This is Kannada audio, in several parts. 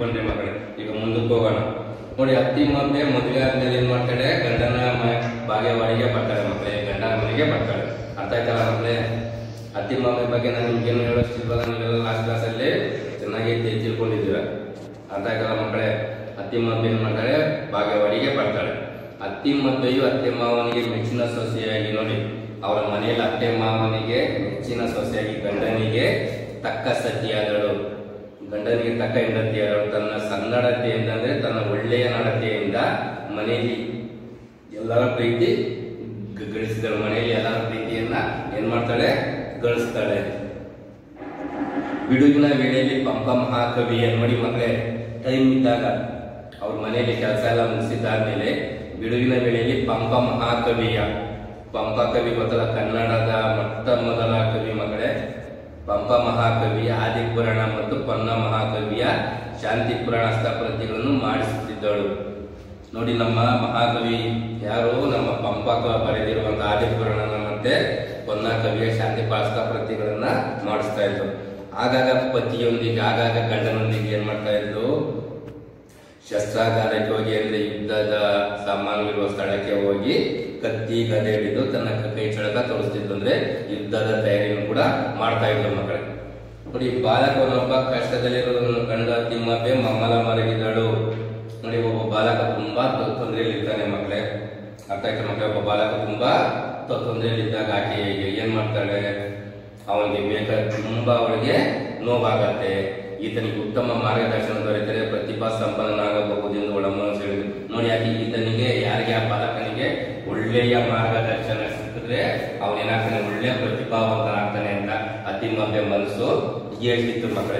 ತಿಳ್ಕೊಂಡ್ರಿ ಮಕ್ಕಳೇ ಈಗ ಮುಂದಕ್ಕೆ ಹೋಗೋಣ ನೋಡಿ ಅತ್ತಿ ಮಬ್ಬೆ ಮದುವೆ ಆದ್ಮೇಲೆ ಏನ್ ಮಾಡ್ತಾಳೆ ಗಂಡನ ಮ- ಬಾಗೇವಾಡಿಗೆ ಬರ್ತಾಳೆ ಮಕ್ಕಳೇ ಗಂಡನ ಮನೆಗೆ ಬರ್ತಾಳೆ ಅರ್ಥ ಆಯ್ತಲ್ಲ ಮಕ್ಕಳೇ ಅತ್ತಿ ಮಬ್ಬೆ ಬಗ್ಗೆ ನಾನು ನಿಮ್ಗೇನು ಹೇಳೋಷ್ಟಿಲ್ವಲ್ಲ ನೀವೆಲ್ಲ ಲಾಸ್ಟ್ ಕ್ಲಾಸಲ್ಲಿ ಚೆನ್ನಾಗಿ ತಿ- ತಿಳ್ಕೊಂಡಿದ್ದೀರ ಅರ್ಥ ಆಯ್ತಲ್ಲ ಮಕ್ಕಳೇ ಅತ್ತಿ ಮಬ್ಬೆ ಏನ್ ಮಾಡ್ತಾಳೆ ಬಾಗೇವಾಡಿಗೆ ಬರ್ತಾಳೆ ಅತ್ತಿ ಮಬ್ಬೆಯು ಅತ್ತೆ ಮಾವನಿಗೆ ಮೆಚ್ಚಿನ ಸೊಸೆಯಾಗಿ ನೋಡಿ ಅವರ ಮನೆಯಲ್ಲಿ ಅತ್ತೆ ಮಾವನಿಗೆ ಮೆಚ್ಚಿನ ಸೊಸೆಯಾಗಿ ಗಂಡನಿಗೆ ತಕ್ಕ ಸತಿಯಾದಳು ಗಂಡನಿಗೆ ತಕ್ಕ ಹೆಂಡತಿಯಾದಳು ತನ್ನ ಸನ್ನಡತೆಯಿಂದ ಅಂದ್ರೆ ತನ್ನ ಒಳ್ಳೆಯ ನಡತೆಯಿಂದ ಮನೆಯಲ್ಲಿ ಎಲ್ಲರ ಪ್ರೀತಿ ಗ- ಗಳಿಸಿದಳು ಮನೆಯಲ್ಲಿ ಎಲ್ಲರ ಪ್ರೀತಿಯನ್ನ ಏನ್ ಮಾಡ್ತಾಳೆ ಗಳಿಸ್ತಾಳೆ ಬಿಡುಗಿನ ವೇಳೆಯಲ್ಲಿ ಪಂಪ ಮಹಾಕವಿಯ ನೋಡಿ ಮಕ್ಕಳೇ ಟೈಮ್ ಇದ್ದಾಗ ಅವ್ರ ಮನೆಯಲ್ಲಿ ಕೆಲಸ ಎಲ್ಲ ಮುಗಿಸಿದ್ದಾದ್ಮೇಲೆ ಬಿಡುಗಿನ ವೇಳೆಯಲ್ಲಿ ಪಂಪ ಮಹಾಕವಿಯ ಪಂಪ ಕವಿ ಗೊತ್ತಲ್ಲ ಕನ್ನಡದ ಮೊಟ್ಟ ಮೊದಲ ಕವಿ ಮಕ್ಕಳೇ ಪಂಪ ಮಹಾಕವಿಯ ಆದಿಪುರಾಣ ಮತ್ತು ಪೊನ್ನ ಮಹಾಕವಿಯ ಶಾಂತಿ ಪುರಾಣ ಹಸ್ತಪ್ರತಿಗಳನ್ನು ಮಾಡಿಸುತ್ತಿದ್ದಳು ನೋಡಿ ನಮ್ಮ ಮಹಾಕವಿ ಯಾರು ನಮ್ಮ ಪಂಪ ಕ- ಬರೆದಿರುವಂತ ಆದಿಪುರಾಣನ ಮತ್ತೆ ಪೊನ್ನ ಕವಿಯ ಶಾಂತಿ ಪಾಸ್ತ ಪ್ರತಿಗಳನ್ನ ಮಾಡಿಸ್ತಾ ಇದ್ರು ಆಗಾಗ ಪತಿಯೊಂದಿಗೆ ಆಗಾಗ ಗಂಡನೊಂದಿಗೆ ಏನ್ ಮಾಡ್ತಾ ಇದ್ರು ಶಸ್ತ್ರಾಗಾರಕ್ಕೆ ಹೋಗಿ ಅಂದ್ರೆ ಯುದ್ಧದ ಸಾಮಾನುಗಳಿರುವ ಸ್ಥಳಕ್ಕೆ ಹೋಗಿ ಕತ್ತಿ ಗದೆ ಹಿಡಿದು ತನ್ನ ಕ- ಕೈ ಚಳಕ ತೋರಿಸ್ತಿದ್ರು ಅಂದ್ರೆ ಯುದ್ಧದ ತಯಾರಿಯನ್ನು ಕೂಡ ಮಾಡ್ತಾ ಇದ್ರು ಮಕ್ಕಳೇ ನೋಡಿ ಬಾಲಕನೊಬ್ಬ ಕಷ್ಟದಲ್ಲಿರುವುದನ್ನು ಕಂಡ ತಿಮ್ಮಬ್ಬೆ ಮಮ್ಮಲ ಮರಗಿದಳು ನೋಡಿ ಒಬ್ಬ ಬಾಲಕ ತುಂಬಾ ತೊ- ತೊಂದರೆಯಲ್ಲಿದ್ದಾನೆ ಮಕ್ಕಳೇ ಅರ್ಥ ಆಯ್ತಾ ಮಕ್ಕಳೇ ಒಬ್ಬ ಬಾಲಕ ತುಂಬಾ ತೊ- ತೊಂದರೆಯಲ್ಲಿದ್ದಾಗ ಆಕೆ ಈಗ ಏನ್ ಮಾಡ್ತಾಳೆ ಅವನಿಗೆ ಬೇಕಾದ ತುಂಬಾ ಅವಳಿಗೆ ನೋವಾಗತ್ತೆ ಈತನಿಗೆ ಉತ್ತಮ ಮಾರ್ಗದರ್ಶನ ದೊರೆತರೆ ಪ್ರತಿಭಾ ಸಂಪನ್ನನಾಗಬಹುದೆಂದು ಒಳ ಮನಸ್ಸು ಹೇಳಿದ್ರು ನೋಡಿ ಆಕೆ ಈತನಿಗೆ ಯಾರಿಗೆ ಆ ಬಾಲಕನಿಗೆ ಒಳ್ಳೆಯ ಮಾರ್ಗದರ್ಶನ ಸಿಕ್ಕಿದ್ರೆ ಅವನೇನಾಗ್ತಾನೆ ಒಳ್ಳೆಯ ಪ್ರತಿಭಾವಂತನಾಗ್ತಾನೆ ಅಂತ ಅತಿಮಬ್ಬೆ ಮನಸ್ಸು ಹೇಳ್ತಿತ್ತು ಮಕ್ಕಳೇ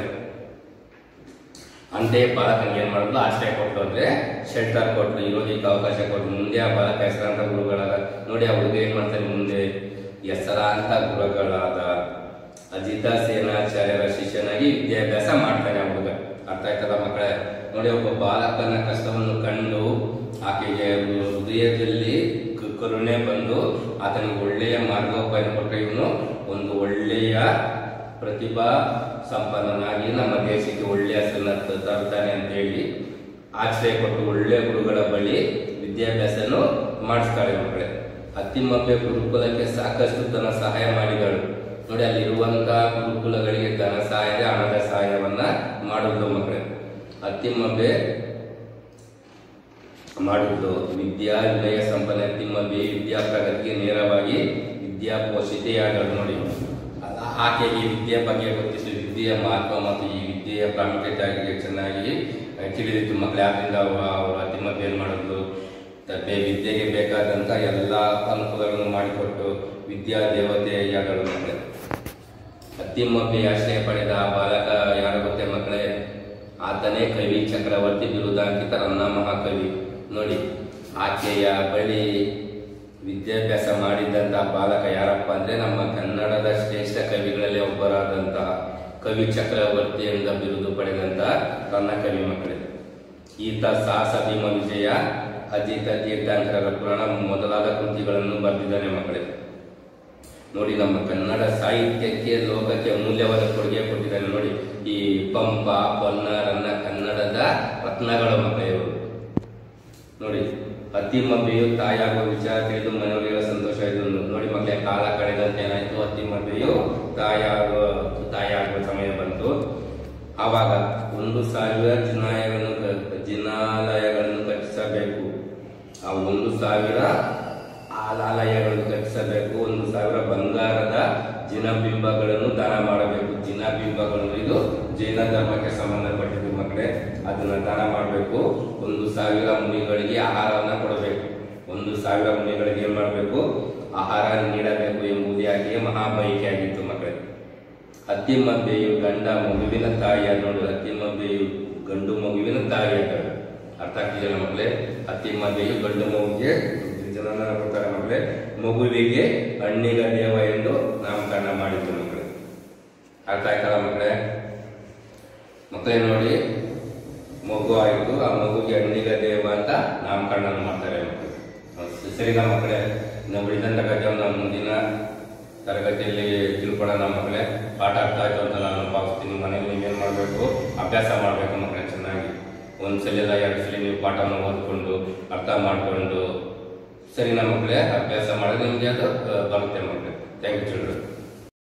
ಅಂತೆಯೇ ಬಾಲಕನಿಗೆ ಏನ್ ಮಾಡಿದ್ರು ಆಶ್ರಯ ಕೊಟ್ಟು ಅಂದ್ರೆ ಶೆಲ್ಟರ್ ಕೊಟ್ಟು ಇರೋದಕ್ಕೆ ಅವಕಾಶ ಕೊಟ್ಟು ಮುಂದೆ ಆ ಬಾಲಕ ಹೆಸರಾಂತ ಗುರುಗಳಾದ ನೋಡಿ ಆ ಹುಡುಗ ಏನ್ ಮಾಡ್ತಾನೆ ಮುಂದೆ ಹೆಸರಾಂತ ಗುರುಗಳಾದ ಅಜಿತ ಸೇನಾಚಾರ್ಯರ ಶಿಷ್ಯನಾಗಿ ವಿದ್ಯಾಭ್ಯಾಸ ಮಾಡ್ತಾನೆ ಆ ಹುಡುಗ ಅರ್ಥ ಆಯ್ತದ ಮಕ್ಕಳೇ ನೋಡಿ ಒಬ್ಬ ಬಾಲಕನ ಕಷ್ಟವನ್ನು ಕಂಡು ಆಕೆಗೆ ಹೃದಯದಲ್ಲಿ ಕ- ಕರುಣೆ ಬಂದು ಆತನಿಗೆ ಒಳ್ಳೆಯ ಮಾರ್ಗೋಪಾಯ ಕೊಟ್ಟರೆ ಇವನು ಒಂದು ಒಳ್ಳೆಯ ಪ್ರತಿಭಾ ಸಂಪನ್ನನಾಗಿ ನಮ್ಮ ದೇಶಕ್ಕೆ ಒಳ್ಳೆಯ ಹೆಸರನ್ನ ತ- ತರ್ತಾನೆ ಅಂತ ಹೇಳಿ ಆಶ್ರಯ ಕೊಟ್ಟು ಒಳ್ಳೆಯ ಗುರುಗಳ ಬಳಿ ವಿದ್ಯಾಭ್ಯಾಸನು ಮಾಡಿಸ್ತಾಳೆ ಮಕ್ಕಳೇ ಅತ್ತಿಮಬ್ಬೆ ಗುರುಕುಲಕ್ಕೆ ಸಾಕಷ್ಟು ಧನ ಸಹಾಯ ಮಾಡಿದಳು ನೋಡಿ ಅಲ್ಲಿರುವಂತಹ ಗುರುಕುಲಗಳಿಗೆ ಧನ ಸಹಾಯ ಹಣದ ಸಹಾಯವನ್ನ ಮಾಡುವುದು ಮಕ್ಕಳೇ ಅತ್ತಿಮಬ್ಬೆ ಮಾಡುವುದು ವಿದ್ಯಾ ವಿನಯ ಸಂಪನ್ನ ಅತ್ತಿಮಬ್ಬೆ ವಿದ್ಯಾ ಪ್ರಗತಿಗೆ ನೇರವಾಗಿ ವಿದ್ಯಾ ಪೋಷಿತೆಯಾದಳು ನೋಡಿ ಆ- ಆಕೆಗೆ ಈ ವಿದ್ಯೆ ಬಗ್ಗೆ ಗೊತ್ತಿತ್ತು ವಿದ್ಯೆಯ ಮಹತ್ವ ಮತ್ತು ಈ ವಿದ್ಯೆಯ ಪ್ರಾಮುಖ್ಯತೆ ಚೆನ್ನಾಗಿ ಆ, ತಿಳಿದಿತ್ತು ಮಕ್ಕಳು ಯಾದ್ರಿಂದ ಅವರು ಅತ್ತಿಮಬ್ಬೆ ಏನ್ ಮಾಡಿದ್ರು ತ- ಬೆ- ವಿದ್ಯೆಗೆ ಬೇಕಾದಂತ ಎಲ್ಲ ಅನುಕೂಲಗಳನ್ನು ಮಾಡಿಕೊಟ್ಟು ವಿದ್ಯಾ ದೇವತೆಯಾದಳು ಮಕ್ಕಳೇ ಅತ್ತಿಮಬ್ಬೆ ಆಶ್ರಯ ಪಡೆದ ಆ ಬಾಲಕ ಯಾರು ಗೊತ್ತೇ ಮಕ್ಕಳೇ ಆತನೇ ಕವಿ ಚಕ್ರವರ್ತಿ ಬಿರುದಾಂಕಿತ ರನ್ನ ಮಹಾಕವಿ ನೋಡಿ ಆಕೆಯ ಬಳಿ ವಿದ್ಯಾಭ್ಯಾಸ ಮಾಡಿದಂತಹ ಬಾಲಕ ಯಾರಪ್ಪ ಅಂದ್ರೆ ನಮ್ಮ ಕನ್ನಡದ ಶ್ರೇಷ್ಠ ಕವಿಗಳಲ್ಲಿ ಒಬ್ಬರಾದಂತಹ ಕವಿ ಚಕ್ರವರ್ತಿ ಎಂದ ಬಿರುದು ಪಡೆದಂತಹ ರನ್ನ ಕವಿ ಮಕ್ಕಳೇ ಈತ ಸಾಹಸ ಭೀಮ ವಿಜಯ ಅಜಿತ ತೀರ್ಥಾಂಕರ ಪುರಾಣ ಮೊದಲಾದ ಕೃತಿಗಳನ್ನು ಬರೆದಿದ್ದಾನೆ ಮಕ್ಕಳೇ ನೋಡಿ ನಮ್ಮ ಕನ್ನಡ ಸಾಹಿತ್ಯಕ್ಕೆ ಲೋಕಕ್ಕೆ ಅಮೂಲ್ಯವಾದ ಕೊಡುಗೆ ಕೊಟ್ಟಿದ್ದಾರೆ ನೋಡಿ ಈ ಪಂಪ ಪೊನ್ನ ರನ್ನ ಕನ್ನಡದ ರತ್ನಗಳು ಮಕ್ಕಳೇ ಇವರು ನೋಡಿ ಅತ್ತಿಮಬ್ಬೆಯು ತಾಯಾಗುವ ವಿಚಾರ ತಿಳಿದು ಮನೆಯವರಿಗೆಲ್ಲ ಸಂತೋಷ ಇದು ನೋಡಿ ಮಕ್ಕಳೇ ಕಾಲ ಕಳೆದಂತೆ ಏನಾಯ್ತು ಅತ್ತಿಮಬ್ಬೆಯು ತಾಯಾಗುವ ತಾಯಾಗುವ ಸಮಯ ಬಂತು ಆವಾಗ ಒಂದು ಸಾವಿರ ಜಿನಾಯಗಳನ್ನು ಕ- ಜಿನಾಲಯಗಳನ್ನು ಕಟ್ಟಿಸಬೇಕು ಆ ಒಂದು ಸಾವಿರ ಆಲಾಲಯಗಳನ್ನು ಕಟ್ಟಿಸಬೇಕು ಒಂದು ಸಾವಿರ ಬಂಗಾರದ ಜಿನಬಿಂಬಗಳನ್ನು ದಾನ ಮಾಡಬೇಕು ಜಿನಬಿಂಬಗಳು ಇದು ಜೈನ ಧರ್ಮಕ್ಕೆ ಸಂಬಂಧಪಟ್ಟಿದ್ದು ಮಕ್ಕಳೇ ಅದನ್ನ ದಾನ ಮಾಡಬೇಕು ಒಂದು ಸಾವಿರ ಮುನಿಗಳಿಗೆ ಆಹಾರವನ್ನ ಕೊಡಬೇಕು ಒಂದು ಸಾವಿರ ಮುನಿಗಳಿಗೆ ಏನ್ ಮಾಡಬೇಕು ಆಹಾರ ನೀಡಬೇಕು ಎಂಬುದಾಗಿ ಮಹಾಬೈಕೆ ಆಗಿತ್ತು ಮಕ್ಕಳೇ ಅತ್ತಿಮಬ್ಬೆಯು ಗಂಡ ಮಗುವಿನ ತಾಯಿಯ ನೋಡು ಅತ್ತಿಮಬ್ಬೆಯು ಗಂಡು ಮಗುವಿನ ತಾಯಿಯಾದಳು ಅರ್ಥ ಆಗ್ತಿದೆಯಲ್ಲ ಮಕ್ಕಳೇ ಅತ್ತಿಮಬ್ಬೆಯು ಗಂಡು ಮಗುವಿಗೆ ಜನನ ಕೊಡ್ತಾರೆ ಮಕ್ಕಳೇ ಮಗುವಿಗೆ ಹಣ್ಣಿಗ ದೇವ ಎಂದು ನಾಮಕರಣ ಮಾಡಿದ್ರು ಮಕ್ಕಳೇ ಅರ್ಥ ಆಯ್ತಲ್ಲ ಮಕ್ಕಳೇ ಮಕ್ಕಳೇ ನೋಡಿ ಮಗು ಆಯಿತು ಆ ಮಗುಗೆ ಹಣ್ಣಿಗ ದೇವ ಅಂತ ನಾಮಕರಣ ಮಾಡ್ತಾರೆ ಮಕ್ಕಳು ಹೌದು, ಸರಿನಾ ಮಕ್ಕಳೇ ನಾವು ಉಳಿದಂತ ಕಥೆಯನ್ನು ಮುಂದಿನ ತರಗತಿಯಲ್ಲಿ ತಿಳ್ಕೊಳ್ಳೋಣ ಮಕ್ಕಳೇ ಪಾಠ ಅರ್ಥ ಆಯ್ತು ಅಂತ ನಾನು ಭಾವಿಸ್ತೀನಿ ಮನೇಲಿ ನೀವೇನು ಮಾಡಬೇಕು ಅಭ್ಯಾಸ ಮಾಡಬೇಕು ಮಕ್ಕಳೇ ಚೆನ್ನಾಗಿ ಒಂದ್ಸಲ ಇಲ್ಲ ಎರಡು ಸಲ ನೀವು ಪಾಠನ ಓದ್ಕೊಂಡು ಅರ್ಥ ಮಾಡಿಕೊಂಡು ಸರಿನಾ ಮಕ್ಕಳೇ ಅಭ್ಯಾಸ ಮಾಡಿದ್ರೆ ನಿಮಗೆ ಅದು ಆ, ಬರುತ್ತೆ ಮಕ್ಕಳೇ ಥ್ಯಾಂಕ್ ಯು ಚಿಲ್ಡ್ರನ್